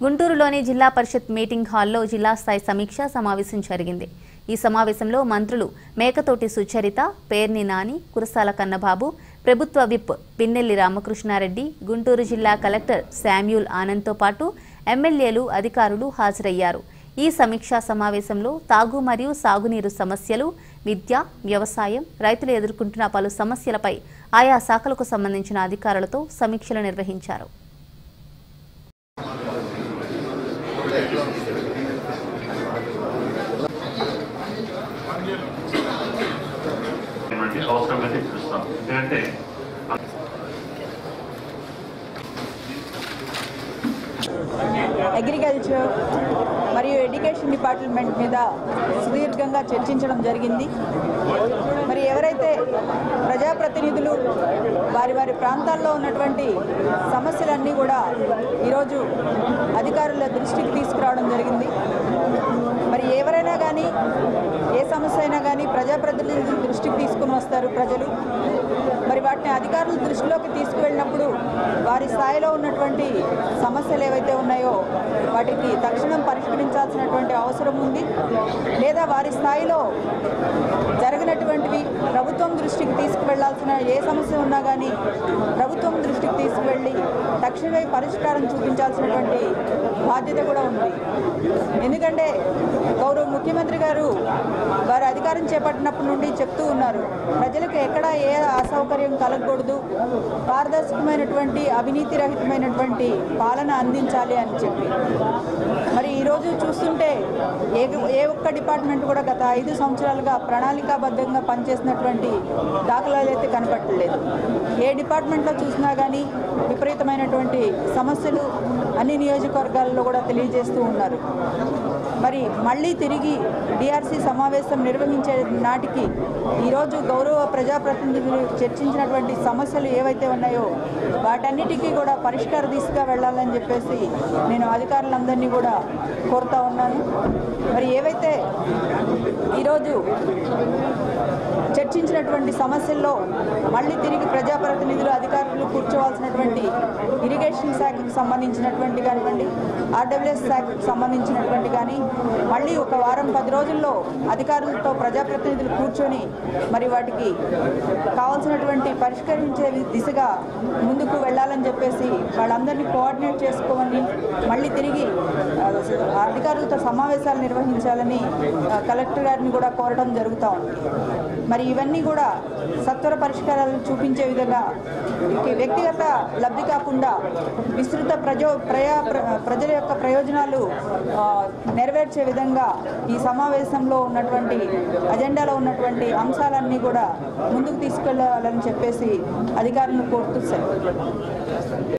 గుంటూరులోని జిల్లా పరిషత్ మీటింగ్ హాల్లో జిల్లా స్థాయి సమీక్ష సమావేశం జరిగింది ఈ సమావేశంలో మంత్రులు మేకతోటి సుచరిత పేర్ని నాని కురసాల కన్నబాబు ప్రభుత్వ విప్ పిన్నెల్లి రామకృష్ణారెడ్డి గుంటూరు జిల్లా కలెక్టర్ శామ్యూల్ ఆనంద్తో పాటు ఎమ్మెల్యేలు అధికారులు హాజరయ్యారు ఈ సమీక్షా సమావేశంలో తాగు మరియు సాగునీరు సమస్యలు విద్య వ్యవసాయం రైతులు ఎదుర్కొంటున్న పలు సమస్యలపై ఆయా శాఖలకు సంబంధించిన అధికారులతో సమీక్షలు నిర్వహించారు ఏమంటే అవసరమైతే పిలుస్తాం ఎందుకంటే అగ్రికల్చర్ మరియు ఎడ్యుకేషన్ డిపార్ట్మెంట్ మీద సుదీర్ఘంగా చర్చించడం జరిగింది మరి ఎవరైతే ప్రజాప్రతినిధులు వారి వారి ప్రాంతాల్లో ఉన్నటువంటి సమస్యలన్నీ కూడా ఈరోజు అధికారుల దృష్టికి తీసుకురావడం జరిగింది మరి ఎవరైనా కానీ ఏ సమస్య అయినా కానీ ప్రజాప్రతినిధుల దృష్టికి తీసుకుని వస్తారు ప్రజలు మరి వాటిని అధికారుల దృష్టిలోకి తీసుకువెళ్ళినప్పుడు వారి స్థాయిలో ఉన్నటువంటి సమస్యలు ఏవైతే ఉన్నాయో వాటికి తక్షణం పరిష్కరించాల్సినటువంటి అవసరం ఉంది లేదా వారి స్థాయిలో జరిగినటువంటివి ప్రభుత్వం దృష్టికి తీసుకువెళ్లాల్సిన ఏ సమస్య ఉన్నా కానీ ప్రభుత్వం దృష్టికి తీసుకువెళ్ళి తక్షణమే పరిష్కారం చూపించాల్సినటువంటి బాధ్యత కూడా ఉంది ఎందుకంటే గౌరవ ముఖ్యమంత్రి గారు వారు అధికారం చేపట్టినప్పటి నుండి చెప్తూ ఉన్నారు ప్రజలకు ఎక్కడ ఏ అసౌకర్యం కలగకూడదు పారదర్శకమైనటువంటి అవినీతి రహితమైనటువంటి పాలన అందించాలి అని చెప్పి మరి ఈరోజు చూస్తుంటే ఏ ఏ ఒక్క డిపార్ట్మెంట్ కూడా గత ఐదు సంవత్సరాలుగా ప్రణాళికాబద్ధంగా పనిచేసినటువంటి దాఖలాలు అయితే కనపట్టలేదు ఏ డిపార్ట్మెంట్లో చూసినా కానీ విపరీతమైనటువంటి సమస్యలు అన్ని నియోజకవర్గాల్లో కూడా తెలియజేస్తూ ఉన్నారు మరి మళ్ళీ తిరిగి డిఆర్సీ సమావేశం నిర్వహించే నాటికి ఈరోజు గౌరవ ప్రజాప్రతినిధులు చర్చించినటువంటి సమస్యలు ఏవైతే ఉన్నాయో వాటన్నిటికీ కూడా పరిష్కార దిశగా వెళ్ళాలని చెప్పేసి నేను అధికారులందరినీ కూడా కోరుతా ఉన్నాను మరి ఏవైతే ఈరోజు చర్చించినటువంటి సమస్యల్లో మళ్ళీ తిరిగి ప్రజాప్రతినిధులు అధికారులు కూర్చోవాల్సినటువంటి ఇరిగేషన్ శాఖకు సంబంధించినటువంటి కానివ్వండి ఆర్డబ్ల్యూఎస్ శాఖకు సంబంధించినటువంటి కానీ మళ్ళీ ఒక వారం పది రోజుల్లో అధికారులతో ప్రజాప్రతినిధులు కూర్చొని మరి వాటికి కావాల్సినటువంటి పరిష్కరించే దిశగా ముందుకు వెళ్ళాలని చెప్పేసి వాళ్ళందరినీ కోఆర్డినేట్ చేసుకోమని మళ్ళీ తిరిగి ఆ, అధికారులతో సమావేశాలు నిర్వహించాలని ఆ, కలెక్టర్ గారిని కూడా కోరడం జరుగుతూ ఉంది మరి ఇవన్నీ కూడా సత్వర పరిష్కారాలు చూపించే విధంగా ఈ వ్యక్తిగత లబ్ధి కాకుండా విస్తృత ప్రజో ప్రయా ప్ర- ప్రజల యొక్క ప్రయోజనాలు ఆ, నెరవేర్చే విధంగా ఈ సమావేశంలో ఉన్నటువంటి అజెండాలో ఉన్నటువంటి అంశాలన్నీ కూడా ముందుకు తీసుకెళ్లాలని చెప్పేసి అధికారులను కోరుతూ సెలవు